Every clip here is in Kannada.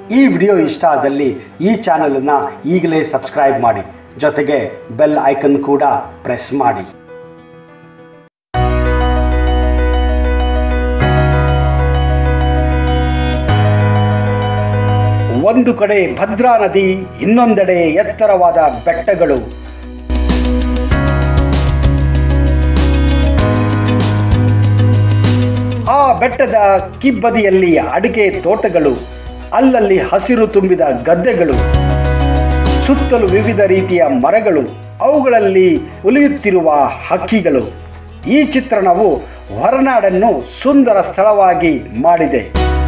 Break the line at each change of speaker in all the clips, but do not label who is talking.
ಈ ವಿಡಿಯೋ ಇಷ್ಟ ಆದಲ್ಲಿ ಈ ಚಾನಲನ್ನು ಈಗಲೇ ಸಬ್ಸ್ಕ್ರೈಬ್ ಮಾಡಿ ಜೊತೆಗೆ ಬೆಲ್ ಐಕನ್ ಕೂಡ ಪ್ರೆಸ್ ಮಾಡಿ ಒಂದು ಕಡೆ ಭದ್ರಾ ನದಿ ಇನ್ನೊಂದೆಡೆ ಎತ್ತರವಾದ ಬೆಟ್ಟಗಳು ಆ ಬೆಟ್ಟದ ಕಿಬ್ಬದಿಯಲ್ಲಿ ಅಡಿಕೆ ತೋಟಗಳು ಅಲ್ಲಲ್ಲಿ ಹಸಿರು ತುಂಬಿದ ಗದ್ದೆಗಳು ಸುತ್ತಲೂ ವಿವಿಧ ರೀತಿಯ ಮರಗಳು ಅವುಗಳಲ್ಲಿ ಉಲಿಯುತ್ತಿರುವ ಹಕ್ಕಿಗಳು ಈ ಚಿತ್ರಣವು ಹೊರನಾಡನ್ನು ಸುಂದರ ಸ್ಥಳವಾಗಿ ಮಾಡಿದೆ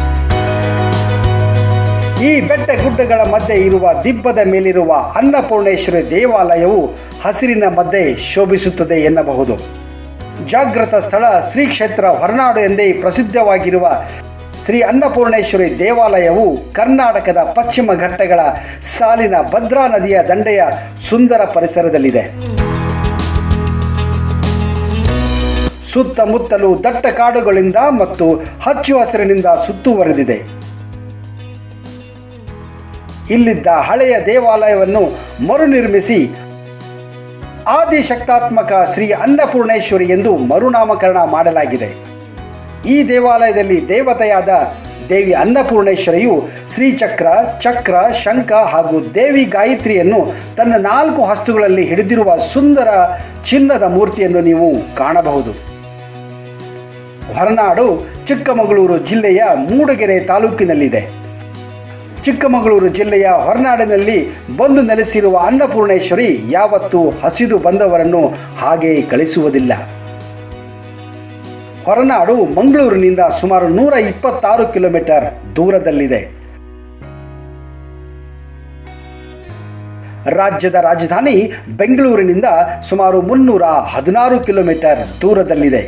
ಈ ಬೆಟ್ಟ ಗುಡ್ಡಗಳ ಮಧ್ಯೆ ಇರುವ ದಿಬ್ಬದ ಮೇಲಿರುವ ಅನ್ನಪೂರ್ಣೇಶ್ವರಿ ದೇವಾಲಯವು ಹಸಿರಿನ ಮಧ್ಯೆ ಶೋಭಿಸುತ್ತದೆ ಎನ್ನಬಹುದು ಜಾಗೃತ ಸ್ಥಳ ಶ್ರೀ ಕ್ಷೇತ್ರ ಹೊರನಾಡು ಎಂದೇ ಪ್ರಸಿದ್ಧವಾಗಿರುವ ಶ್ರೀ ಅನ್ನಪೂರ್ಣೇಶ್ವರಿ ದೇವಾಲಯವು ಕರ್ನಾಟಕದ ಪಶ್ಚಿಮ ಘಟ್ಟಗಳ ಸಾಲಿನ ಭದ್ರಾ ನದಿಯ ದಂಡೆಯ ಸುಂದರ ಪರಿಸರದಲ್ಲಿದೆ ಸುತ್ತಮುತ್ತಲು ದಟ್ಟ ಕಾಡುಗಳಿಂದ ಮತ್ತು ಹಚ್ಚು ಹಸಿರಿನಿಂದ ಸುತ್ತುವರೆದಿದೆ ಇಲ್ಲಿದ್ದ ಹಳೆಯ ದೇವಾಲಯವನ್ನು ಮರುನಿರ್ಮಿಸಿ ಆದಿಶಕ್ತಾತ್ಮಕ ಶ್ರೀ ಅನ್ನಪೂರ್ಣೇಶ್ವರಿ ಎಂದು ಮರುನಾಮಕರಣ ಮಾಡಲಾಗಿದೆ ಈ ದೇವಾಲಯದಲ್ಲಿ ದೇವತೆಯಾದ ದೇವಿ ಅನ್ನಪೂರ್ಣೇಶ್ವರಿಯು ಶ್ರೀಚಕ್ರ ಚಕ್ರ ಶಂಖ ಹಾಗೂ ದೇವಿ ಗಾಯತ್ರಿಯನ್ನು ತನ್ನ ನಾಲ್ಕು ಹಸ್ತುಗಳಲ್ಲಿ ಹಿಡಿದಿರುವ ಸುಂದರ ಚಿನ್ನದ ಮೂರ್ತಿಯನ್ನು ನೀವು ಕಾಣಬಹುದು ಹೊರನಾಡು ಚಿಕ್ಕಮಗಳೂರು ಜಿಲ್ಲೆಯ ಮೂಡಗೆರೆ ತಾಲೂಕಿನಲ್ಲಿದೆ ಚಿಕ್ಕಮಗಳೂರು ಜಿಲ್ಲೆಯ ಹೊರನಾಡಿನಲ್ಲಿ ಬಂದು ನೆಲೆಸಿರುವ ಅನ್ನಪೂರ್ಣೇಶ್ವರಿ ಯಾವತ್ತೂ ಹಸಿದು ಬಂದವರನ್ನು ಹಾಗೆ ಕಳಿಸುವುದಿಲ್ಲ ಹೊರನಾಡು ಮಂಗಳೂರಿನಿಂದ ಸುಮಾರು ನೂರ ಇಪ್ಪತ್ತಾರು ಕಿಲೋಮೀಟರ್ ದೂರದಲ್ಲಿದೆ ರಾಜ್ಯದ ರಾಜಧಾನಿ ಬೆಂಗಳೂರಿನಿಂದ ಸುಮಾರು ಮುನ್ನೂರ ಹದಿನಾರು ಕಿಲೋಮೀಟರ್ ದೂರದಲ್ಲಿದೆ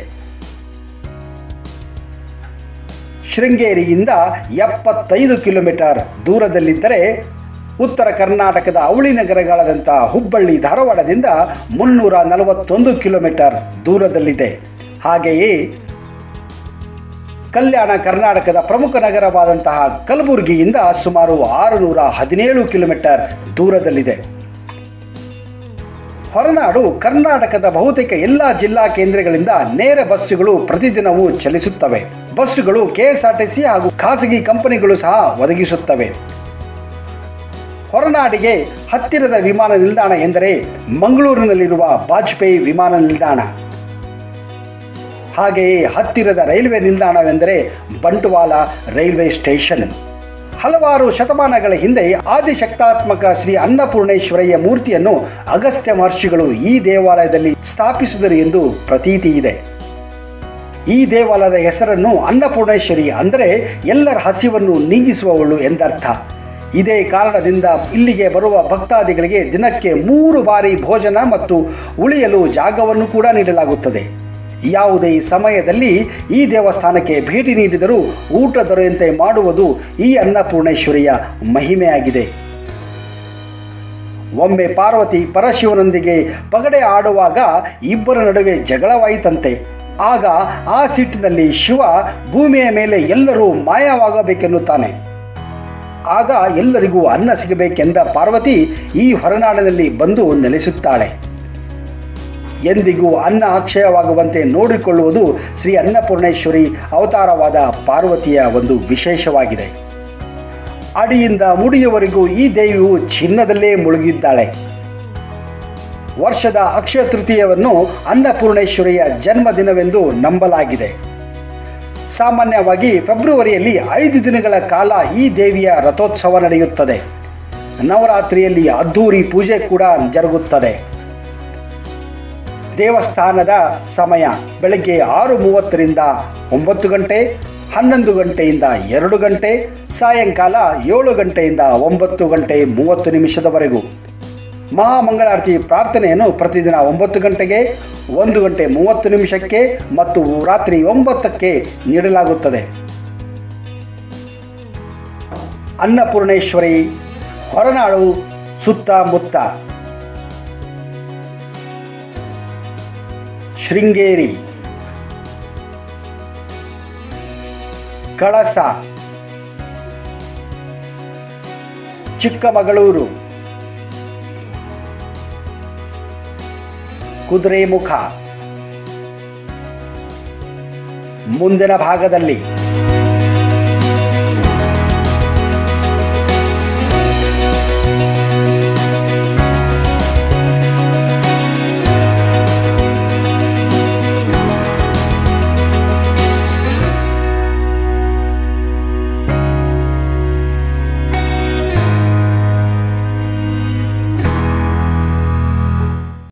ಶೃಂಗೇರಿಯಿಂದ ಎಪ್ಪತ್ತೈದು ಕಿಲೋಮೀಟರ್ ದೂರದಲ್ಲಿದ್ದರೆ ಉತ್ತರ ಕರ್ನಾಟಕದ ಅವಳಿ ನಗರಗಳಾದಂಥ ಹುಬ್ಬಳ್ಳಿ ಧಾರವಾಡದಿಂದ ಮುನ್ನೂರ ನಲವತ್ತೊಂದು ಕಿಲೋಮೀಟರ್ ದೂರದಲ್ಲಿದೆ ಹಾಗೆಯೇ ಕಲ್ಯಾಣ ಕರ್ನಾಟಕದ ಪ್ರಮುಖ ನಗರವಾದಂತಹ ಕಲಬುರಗಿಯಿಂದ ಸುಮಾರು ಆರುನೂರ ಹದಿನೇಳು ಕಿಲೋಮೀಟರ್ ದೂರದಲ್ಲಿದೆ ಹೊರನಾಡು ಕರ್ನಾಟಕದ ಬಹುತೇಕ ಎಲ್ಲ ಜಿಲ್ಲಾ ಕೇಂದ್ರಗಳಿಂದ ನೇರ ಬಸ್ಸುಗಳು ಪ್ರತಿದಿನವೂ ಚಲಿಸುತ್ತವೆ ಬಸ್ಸುಗಳು ಕೆಎಸ್ಆರ್ಟಿಸಿ ಹಾಗೂ ಖಾಸಗಿ ಕಂಪನಿಗಳು ಸಹ ಒದಗಿಸುತ್ತವೆ ಹೊರನಾಡಿಗೆ ಹತ್ತಿರದ ವಿಮಾನ ನಿಲ್ದಾಣ ಎಂದರೆ ಮಂಗಳೂರಿನಲ್ಲಿರುವ ವಾಜಪೇಯಿ ವಿಮಾನ ನಿಲ್ದಾಣ ಹಾಗೆಯೇ ಹತ್ತಿರದ ರೈಲ್ವೆ ನಿಲ್ದಾಣವೆಂದರೆ ಬಂಟ್ವಾಳ ರೈಲ್ವೆ ಸ್ಟೇಷನ್ ಹಲವಾರು ಶತಮಾನಗಳ ಹಿಂದೆ ಆದಿಶಕ್ತಾತ್ಮಕ ಶ್ರೀ ಅನ್ನಪೂರ್ಣೇಶ್ವರಯ್ಯ ಮೂರ್ತಿಯನ್ನು ಅಗಸ್ತ್ಯ ಮಹರ್ಷಿಗಳು ಈ ದೇವಾಲಯದಲ್ಲಿ ಸ್ಥಾಪಿಸಿದರು ಎಂದು ಪ್ರತೀತಿ ಇದೆ ಈ ದೇವಾಲಯದ ಹೆಸರನ್ನು ಅನ್ನಪೂರ್ಣೇಶ್ವರಿ ಅಂದರೆ ಎಲ್ಲರ ಹಸಿವನ್ನು ನೀಗಿಸುವವಳು ಎಂದರ್ಥ ಇದೇ ಕಾರಣದಿಂದ ಇಲ್ಲಿಗೆ ಬರುವ ಭಕ್ತಾದಿಗಳಿಗೆ ದಿನಕ್ಕೆ ಮೂರು ಬಾರಿ ಭೋಜನ ಮತ್ತು ಉಳಿಯಲು ಜಾಗವನ್ನು ಕೂಡ ನೀಡಲಾಗುತ್ತದೆ ಯಾವುದೇ ಸಮಯದಲ್ಲಿ ಈ ದೇವಸ್ಥಾನಕ್ಕೆ ಭೇಟಿ ನೀಡಿದರೂ ಊಟ ದೊರೆಯಂತೆ ಮಾಡುವುದು ಈ ಅನ್ನಪೂರ್ಣೇಶ್ವರಿಯ ಮಹಿಮೆಯಾಗಿದೆ ಒಮ್ಮೆ ಪಾರ್ವತಿ ಪರಶಿವನೊಂದಿಗೆ ಪಗಡೆ ಆಡುವಾಗ ಇಬ್ಬರ ನಡುವೆ ಜಗಳವಾಯಿತಂತೆ ಆಗ ಆ ಸಿಟ್ಟಿನಲ್ಲಿ ಶಿವ ಭೂಮಿಯ ಮೇಲೆ ಎಲ್ಲರೂ ಮಾಯವಾಗಬೇಕೆನ್ನುತ್ತಾನೆ ಆಗ ಎಲ್ಲರಿಗೂ ಅನ್ನ ಸಿಗಬೇಕೆಂದ ಪಾರ್ವತಿ ಈ ಹೊರನಾಡಿನಲ್ಲಿ ಬಂದು ನೆಲೆಸುತ್ತಾಳೆ ಎಂದಿಗೂ ಅನ್ನ ಅಕ್ಷಯವಾಗುವಂತೆ ನೋಡಿಕೊಳ್ಳುವುದು ಶ್ರೀ ಅನ್ನಪೂರ್ಣೇಶ್ವರಿ ಅವತಾರವಾದ ಪಾರ್ವತಿಯ ಒಂದು ವಿಶೇಷವಾಗಿದೆ ಅಡಿಯಿಂದ ಮುಡಿಯವರೆಗೂ ಈ ದೇವಿಯು ಚಿನ್ನದಲ್ಲೇ ಮುಳುಗಿದ್ದಾಳೆ ವರ್ಷದ ಅಕ್ಷಯ ತೃತೀಯವನ್ನು ಅನ್ನಪೂರ್ಣೇಶ್ವರಿಯ ಜನ್ಮದಿನವೆಂದು ನಂಬಲಾಗಿದೆ ಸಾಮಾನ್ಯವಾಗಿ ಫೆಬ್ರವರಿಯಲ್ಲಿ ಐದು ದಿನಗಳ ಕಾಲ ಈ ದೇವಿಯ ರಥೋತ್ಸವ ನಡೆಯುತ್ತದೆ ನವರಾತ್ರಿಯಲ್ಲಿ ಅದ್ಧೂರಿ ಪೂಜೆ ಕೂಡ ಜರುಗುತ್ತದೆ ದೇವಸ್ಥಾನದ ಸಮಯ ಬೆಳಗ್ಗೆ ಆರು ಮೂವತ್ತರಿಂದ ಒಂಬತ್ತು ಗಂಟೆ ಹನ್ನೊಂದು ಗಂಟೆಯಿಂದ ಎರಡು ಗಂಟೆ ಸಾಯಂಕಾಲ ಏಳು ಗಂಟೆಯಿಂದ ಒಂಬತ್ತು ಗಂಟೆ ಮೂವತ್ತು ನಿಮಿಷದವರೆಗೂ ಮಹಾಮಂಗಳಾರತಿ ಪ್ರಾರ್ಥನೆಯನ್ನು ಪ್ರತಿದಿನ ಒಂಬತ್ತು ಗಂಟೆಗೆ ಒಂದು ಗಂಟೆ ಮೂವತ್ತು ನಿಮಿಷಕ್ಕೆ ಮತ್ತು ರಾತ್ರಿ ಒಂಬತ್ತಕ್ಕೆ ನೀಡಲಾಗುತ್ತದೆ ಅನ್ನಪೂರ್ಣೇಶ್ವರಿ ಹೊರನಾಡು ಸುತ್ತಮುತ್ತ ಶೃಂಗೇರಿ ಕಳಸ ಚಿಕ್ಕಮಗಳೂರು ಕುದುರೆಮುಖ ಮುಂದಿನ ಭಾಗದಲ್ಲಿ